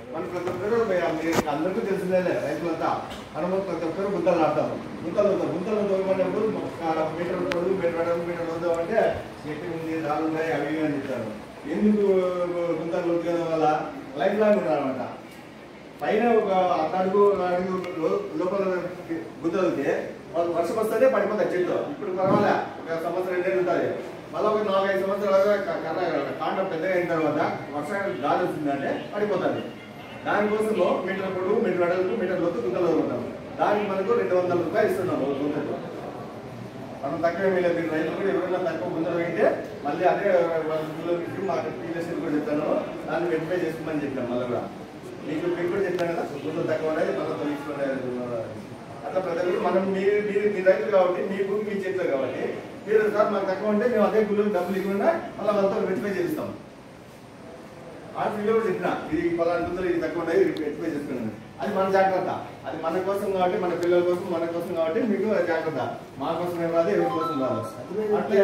మన ప్రతి ఒక్కరు మీకు అందరికీ తెలిసిందే రైతులంతా మనము ప్రతి ఒక్కరు గుంతలు నాటుతాము గుంతలు అవుతాం గుంతలు తోమన్నప్పుడు మీటర్ పొడుగు మీటర్ వెడల్పు మీటర్ అవుతాం అంటే చెట్టు ఉంది రాళ్ళు ఉన్నాయి అవి ఇవి అని చెప్తారు ఎందుకు గుంతలు లోతుకోవడం వల్ల లైఫ్ లాంగ్ ఉండాలన్నమాట పైన ఒక అడుగు అడుగు లో- లోపల గుంతలుతే వాళ్ళు వర్షం వస్తే పడిపోతాయి చెట్లు ఇప్పుడు పర్వాలే ఒక సంవత్సరం రెండేళ్ళు ఉంటుంది మళ్ళీ ఒక నాలుగైదు సంవత్సరాలుగా క- కర్ర కాండం పెద్దగా అయిన తర్వాత వర్షానికి గాలి వచ్చిందంటే పడిపోతుంది దానికోసము మీటర్ పొడుగు మీటర్ అడలకు మీటర్ లోతు గుంతలు వదులుతాం దానికి మనకు రెండు వందల రూపాయలు ఇస్తున్నాం ఒక గుంతకు మనం తక్కువ ఏమీ లేదు మీరు రైతులు కూడా ఎవరైనా తక్కువ గుంతలు వేయంటే మళ్ళీ అదే వాళ్ళ ఊళ్ళో మీకు మాకు టీలర్స్ కూడా చెప్తాను దాన్ని వెరిఫై చేసుకోమని చెప్పాను మళ్ళీ కూడా మీకు మీకు కూడా చెప్పాను కదా గుంతలు తక్కువ ఉన్నాయి మళ్ళీ తొలగించుకోండి అట్లా ప్రతి ఒక్కరు మనం మీరు మీరు మీ రైతులు కాబట్టి మీ భూమి మీ చేతిలో కాబట్టి మీరు సార్ మాకు తక్కువ ఉంటే మేము అదే గుళ్ళకి డబ్బులు ఇవ్వకుండా మళ్ళీ వాళ్ళతో వెరిఫై చేస్తాం ఆ ఫీల్డ్ కూడా చెప్పిన ఇది పలానా గుంతలు ఇది తక్కువ ఉన్నాయి ఇది వెరిఫై చేసుకున్నాను అది మన జాగ్రత్త అది మన కోసం కాబట్టి మన పిల్లల కోసం మన కోసం కాబట్టి మీకు జాగ్రత్త మా కోసం ఏం రాదు ఎవరి కోసం రాదు అట్లే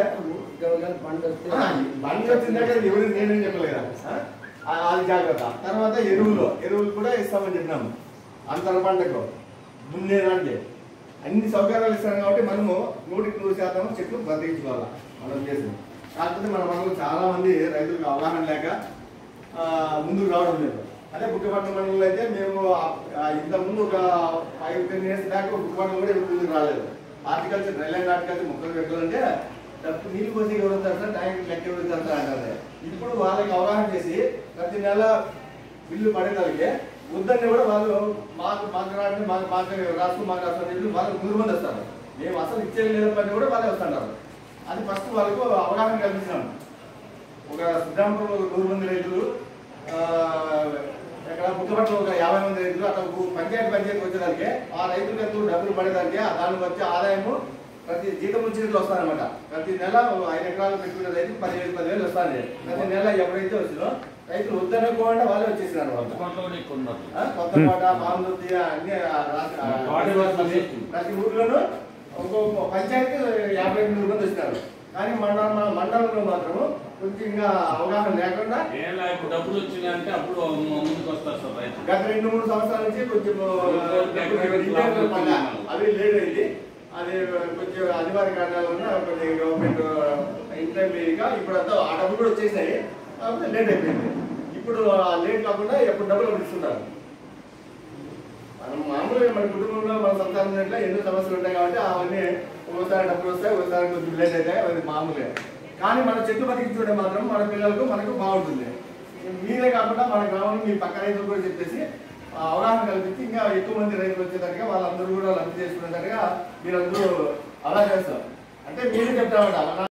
ఆ, బండి వచ్చిందాక ఎవరు నేనేం చెప్పలేదు కదా ఆ, అది జాగ్రత్త తర్వాత ఎరువులు ఎరువులు కూడా ఇస్తామని చెప్పినాము అంతర పంటకు ముందేదానికి అన్ని సౌకర్యాలు ఇస్తాం కాబట్టి మనము నూటికి నూరు శాతం చెట్లు బతికించుకోవాలి మనం చేసింది కాకపోతే మన మనలో చాలా మంది రైతులకు అవగాహన లేక ఆ, ముందుకు రావడం లేదు అదే బుక్కపట్నం మండలంలో అయితే మేము ఆ, ఇంత ముందు ఒక ఫైవ్ టెన్ ఇయర్స్ దాకా బుక్కపట్నం కూడా ఎవరు ముందుకు రాలేదు హార్టికల్చర్ రైల్యాండ్ హార్టికల్చర్ మొక్కలు పెట్టాలంటే డబ్బు నీళ్ళు పోసి ఎవరు సార్ ట్యాంక్ లెక్క ఎవరు సార్ అంటారు ఇప్పుడు వాళ్ళకి అవగాహన చేసి ప్రతి నెల బిల్లు పడేదానికి వద్దని కూడా వాళ్ళు మాకు మాకు రాండి మాకు మాకు రాష్ట్రం మాకు రాష్ట్రం చెప్పి వాళ్ళు ముందు మంది వస్తారు మేము అసలు ఇచ్చేది లేదని కూడా వాళ్ళే వస్తున్నారు అది ఫస్ట్ వాళ్ళకు అవగాహన కల్పించినాం ఒక శ్రీరామపురంలో ఒక నూరు మంది రైతులు ఆ, ఇక్కడ పుట్టపట్ల ఒక యాభై మంది రైతులు అట్లా ఒక పంచాయతీ పంచాయతీ వచ్చేదానికి ఆ రైతులకు ఎంతో డబ్బులు పడేదానికి ఆ దానికి వచ్చే ఆదాయము ప్రతి జీతం నుంచి వస్తారనమాట ప్రతి నెల ఓ ఐదు ఎకరాలు పెట్టుకునే రైతు పదివేలు పదివేలు వస్తుంది ప్రతి నెల ఎప్పుడైతే వచ్చిందో రైతులు వద్దనుకోకుండా వాళ్ళే వచ్చేసినారు వాళ్ళు కొత్తకోటలోనే ఎక్కువ ఉన్నారు. ఆ, కొత్త కోట పాములూర్తి అన్ని ఆ రాష్ట్ర- ఆ వాడి రాష్ట్రాలు ప్రతి ఊర్లోనూ ఒక్కొక్క పంచాయతీ యాభై ఎనిమిది మంది వచ్చినారు కానీ మండలం మన మండలంలో మాత్రం కొంచెం ఇంకా అవగాహన లేకుండా ఏలా ఇప్పుడు డబ్బులు వచ్చినాయంటే అప్పుడు ముందుకు వస్తారు సార్ రైతు గత రెండు మూడు సంవత్సరాల నుంచి కొంచెం డబ్బులు డీటెయిల్స్ పడ్డా. అవి లేట్ అయింది అది కొంచెం అనివార్య కారణాల వల్ల కొన్ని గవర్నమెంట్ ఇంటర్వ్యూగా ఇప్పుడు అంతా ఆ డబ్బులు కూడా వచ్చేసాయి కాకపోతే లేట్ అయిపోయింది ఇప్పుడు ఆ లేట్ కాకుండా ఎప్పుడు డబ్బులు అప్పుడు ఇస్తున్నారు మనం మామూలుగా మన కుటుంబంలో మన సంతానం దాంట్లో ఎన్నో సమస్యలు ఉంటాయి కాబట్టి అవన్నీ ఒకసారి డబ్బులు వస్తాయి ఒకసారి కొంచెం లేట్ అవుతాయి అది మామూలే కానీ మన చెట్టు బతికించుకుంటే మాత్రం మన పిల్లలకు మనకు బాగుంటుంది మీరే కాకుండా మన గ్రామంలో మీ పక్క రైతులు కూడా చెప్పేసి ఆ అవగాహన కల్పించి ఇంకా ఎక్కువ మంది రైతులు వచ్చేటట్టుగా వాళ్ళందరూ కూడా లబ్ధి చేసుకునేటట్టుగా మీరందరూ అలా చేస్తారు అంటే మీరు చెప్తామంట